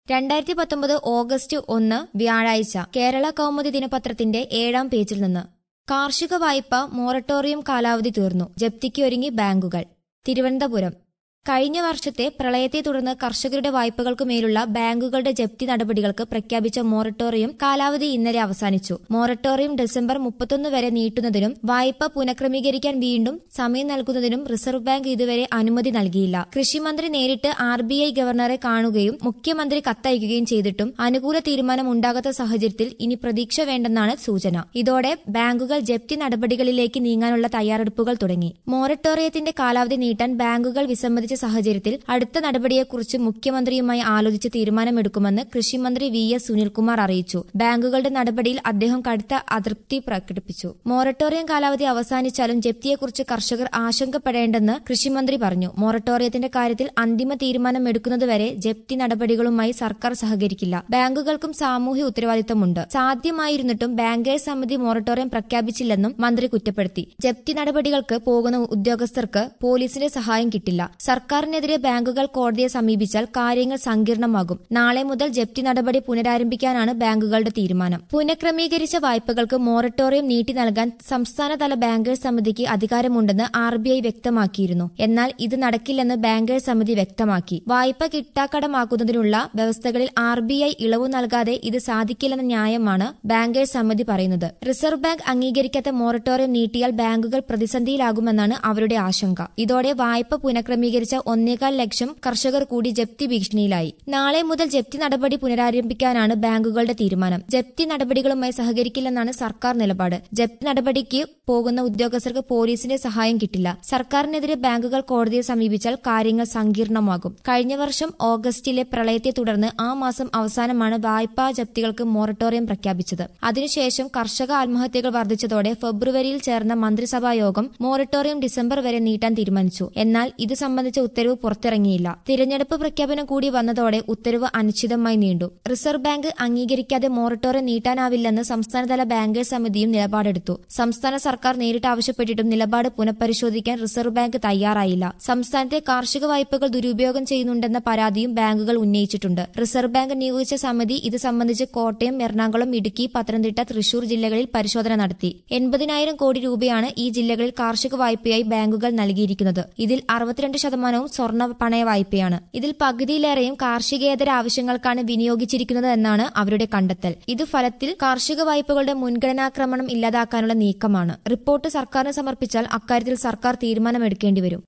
രണ്ടായിരത്തി പത്തൊമ്പത് ഓഗസ്റ്റ് ഒന്ന് വ്യാഴാഴ്ച കേരള കൗമുദി ദിനപത്രത്തിന്റെ ഏഴാം പേജിൽ നിന്ന് കാർഷിക വായ്പ മൊറട്ടോറിയം കാലാവധി തീർന്നു ജപ്തിക്ക് ഒരുങ്ങി ബാങ്കുകൾ തിരുവനന്തപുരം കഴിഞ്ഞ വർഷത്തെ പ്രളയത്തെ തുടർന്ന് കർഷകരുടെ വായ്പകൾക്കു മേലുള്ള ബാങ്കുകളുടെ ജപ്തി നടപടികൾക്ക് പ്രഖ്യാപിച്ച മൊറട്ടോറിയം കാലാവധി ഇന്നലെ അവസാനിച്ചു മൊറട്ടോറിയം ഡിസംബർ മുപ്പത്തൊന്ന് വരെ നീട്ടുന്നതിനും വായ്പ പുനഃക്രമീകരിക്കാൻ വീണ്ടും സമയം നൽകുന്നതിനും റിസർവ് ബാങ്ക് ഇതുവരെ അനുമതി നൽകിയില്ല കൃഷിമന്ത്രി നേരിട്ട് ആർ ബി ഐ ഗവർണറെ കാണുകയും മുഖ്യമന്ത്രി കത്തയക്കുകയും ചെയ്തിട്ടും അനുകൂല തീരുമാനം ഉണ്ടാകാത്ത സാഹചര്യത്തിൽ ഇനി പ്രതീക്ഷ വേണ്ടെന്നാണ് സൂചന ഇതോടെ ബാങ്കുകൾ ജപ്തി നടപടികളിലേക്ക് നീങ്ങാനുള്ള തയ്യാറെടുപ്പുകൾ തുടങ്ങി മൊറട്ടോറിയത്തിന്റെ കാലാവധി നീട്ടാൻ ബാങ്കുകൾ വിസമ്മതിച്ച സാഹചര്യത്തിൽ അടുത്ത നടപടിയെക്കുറിച്ച് മുഖ്യമന്ത്രിയുമായി ആലോചിച്ച് തീരുമാനമെടുക്കുമെന്ന് കൃഷിമന്ത്രി വി എസ് സുനിൽകുമാർ അറിയിച്ചു ബാങ്കുകളുടെ നടപടിയിൽ അദ്ദേഹം കടുത്ത അതൃപ്തി പ്രകടിപ്പിച്ചു മൊറട്ടോറിയം കാലാവധി അവസാനിച്ചാലും ജപ്തിയെക്കുറിച്ച് കർഷകർ ആശങ്കപ്പെടേണ്ടെന്ന് കൃഷിമന്ത്രി പറഞ്ഞു മൊറട്ടോറിയത്തിന്റെ കാര്യത്തിൽ അന്തിമ തീരുമാനം എടുക്കുന്നതുവരെ ജപ്തി നടപടികളുമായി സർക്കാർ സഹകരിക്കില്ല ബാങ്കുകൾക്കും സാമൂഹ്യ ഉത്തരവാദിത്തമുണ്ട് സാധ്യമായിരുന്നിട്ടും ബാങ്കേഴ്സ് സമിതി മൊറട്ടോറിയം പ്രഖ്യാപിച്ചില്ലെന്നും മന്ത്രി കുറ്റപ്പെടുത്തി ജപ്തി നടപടികൾക്ക് പോകുന്ന ഉദ്യോഗസ്ഥർക്ക് പോലീസിന്റെ സഹായം കിട്ടില്ല സർക്കാരിനെതിരെ ബാങ്കുകൾ കോടതിയെ സമീപിച്ചാൽ കാര്യങ്ങൾ സങ്കീർണമാകും നാളെ മുതൽ ജപ്തി നടപടി പുനരാരംഭിക്കാനാണ് ബാങ്കുകളുടെ തീരുമാനം പുനഃക്രമീകരിച്ച വായ്പകൾക്ക് മൊറട്ടോറിയം നീട്ടി നൽകാൻ സംസ്ഥാനതല ബാങ്കേഴ്സ് സമിതിക്ക് അധികാരമുണ്ടെന്ന് ആർ ബി ഐ വ്യക്തമാക്കിയിരുന്നു എന്നാൽ ഇത് നടക്കില്ലെന്ന് ബാങ്കേഴ്സ് സമിതി വ്യക്തമാക്കി വായ്പ കിട്ടാക്കടമാക്കുന്നതിനുള്ള വ്യവസ്ഥകളിൽ ആർ ബി ഐ ഇളവ് നൽകാതെ ഇത് സാധിക്കില്ലെന്ന ന്യായമാണ് ബാങ്കേഴ്സ് സമിതി പറയുന്നത് റിസർവ് ബാങ്ക് അംഗീകരിക്കാത്ത മൊറട്ടോറിയം നീട്ടിയാൽ ബാങ്കുകൾ പ്രതിസന്ധിയിലാകുമെന്നാണ് അവരുടെ ആശങ്ക ഇതോടെ വായ്പ പുനഃക്രമീകരിച്ച ഒന്നേകാൽ ലക്ഷം കർഷകർ കൂടി ജപ്തി ഭീഷണിയിലായി നാളെ മുതൽ ജപ്തി നടപടി പുനരാരംഭിക്കാനാണ് ബാങ്കുകളുടെ തീരുമാനം ജപ്തി നടപടികളുമായി സഹകരിക്കില്ലെന്നാണ് സർക്കാർ നിലപാട് ജപ്തി നടപടിക്ക് പോകുന്ന ഉദ്യോഗസ്ഥർക്ക് പോലീസിന്റെ സഹായം കിട്ടില്ല സർക്കാരിനെതിരെ ബാങ്കുകൾ കോടതിയെ സമീപിച്ചാൽ കാര്യങ്ങൾ സങ്കീർണമാകും കഴിഞ്ഞ വർഷം ഓഗസ്റ്റിലെ പ്രളയത്തെ തുടർന്ന് ആ മാസം അവസാനമാണ് വായ്പാ ജപ്തികൾക്ക് മൊറട്ടോറിയം പ്രഖ്യാപിച്ചത് അതിനുശേഷം കർഷക ആത്മഹത്യകൾ വർദ്ധിച്ചതോടെ ഫെബ്രുവരിയിൽ ചേർന്ന മന്ത്രിസഭാ യോഗം മൊറട്ടോറിയം ഡിസംബർ വരെ നീട്ടാൻ തീരുമാനിച്ചു എന്നാൽ ഇത് സംബന്ധിച്ച ഉത്തരവ് പുറത്തിറങ്ങിയില്ല തിരഞ്ഞെടുപ്പ് പ്രഖ്യാപനം കൂടി വന്നതോടെ ഉത്തരവ് അനിശ്ചിതമായി നീണ്ടു റിസർവ് ബാങ്ക് അംഗീകരിക്കാതെ മൊറട്ടോറിയം നീട്ടാനാവില്ലെന്ന് സംസ്ഥാനതല ബാങ്കേഴ്സ് സമിതിയും നിലപാടെടുത്തു സംസ്ഥാന സർക്കാർ നേരിട്ട് ആവശ്യപ്പെട്ടിട്ടും നിലപാട് പുനഃപരിശോധിക്കാൻ റിസർവ് ബാങ്ക് തയ്യാറായില്ല സംസ്ഥാനത്തെ കാർഷിക വായ്പകൾ ദുരുപയോഗം ചെയ്യുന്നുണ്ടെന്ന പരാതിയും ബാങ്കുകൾ ഉന്നയിച്ചിട്ടുണ്ട് റിസർവ് ബാങ്ക് നിയോഗിച്ച സമിതി ഇത് സംബന്ധിച്ച് കോട്ടയം എറണാകുളം ഇടുക്കി പത്തനംതിട്ട തൃശൂർ ജില്ലകളിൽ പരിശോധന നടത്തി എൺപതിനായിരം കോടി രൂപയാണ് ഈ ജില്ലകളിൽ കാർഷിക വായ്പയായി ബാങ്കുകൾ നൽകിയിരിക്കുന്നത് ഇതിൽ അറുപത്തിരണ്ട് ശതമാനവും സ്വർണ്ണ പണയ വായ്പയാണ് ഇതിൽ പകുതിയിലേറെയും കാർഷികേതര ആവശ്യങ്ങൾക്കാണ് വിനിയോഗിച്ചിരിക്കുന്നത് എന്നാണ് അവരുടെ കണ്ടെത്തൽ ഇത് ഫലത്തിൽ കാർഷിക വായ്പകളുടെ മുൻഗണനാക്രമണം ഇല്ലാതാക്കാനുള്ള നീക്കമാണ് റിപ്പോർട്ട് സർക്കാരിന് സമർപ്പിച്ചാൽ അക്കാര്യത്തിൽ സർക്കാർ തീരുമാനമെടുക്കേണ്ടി വരും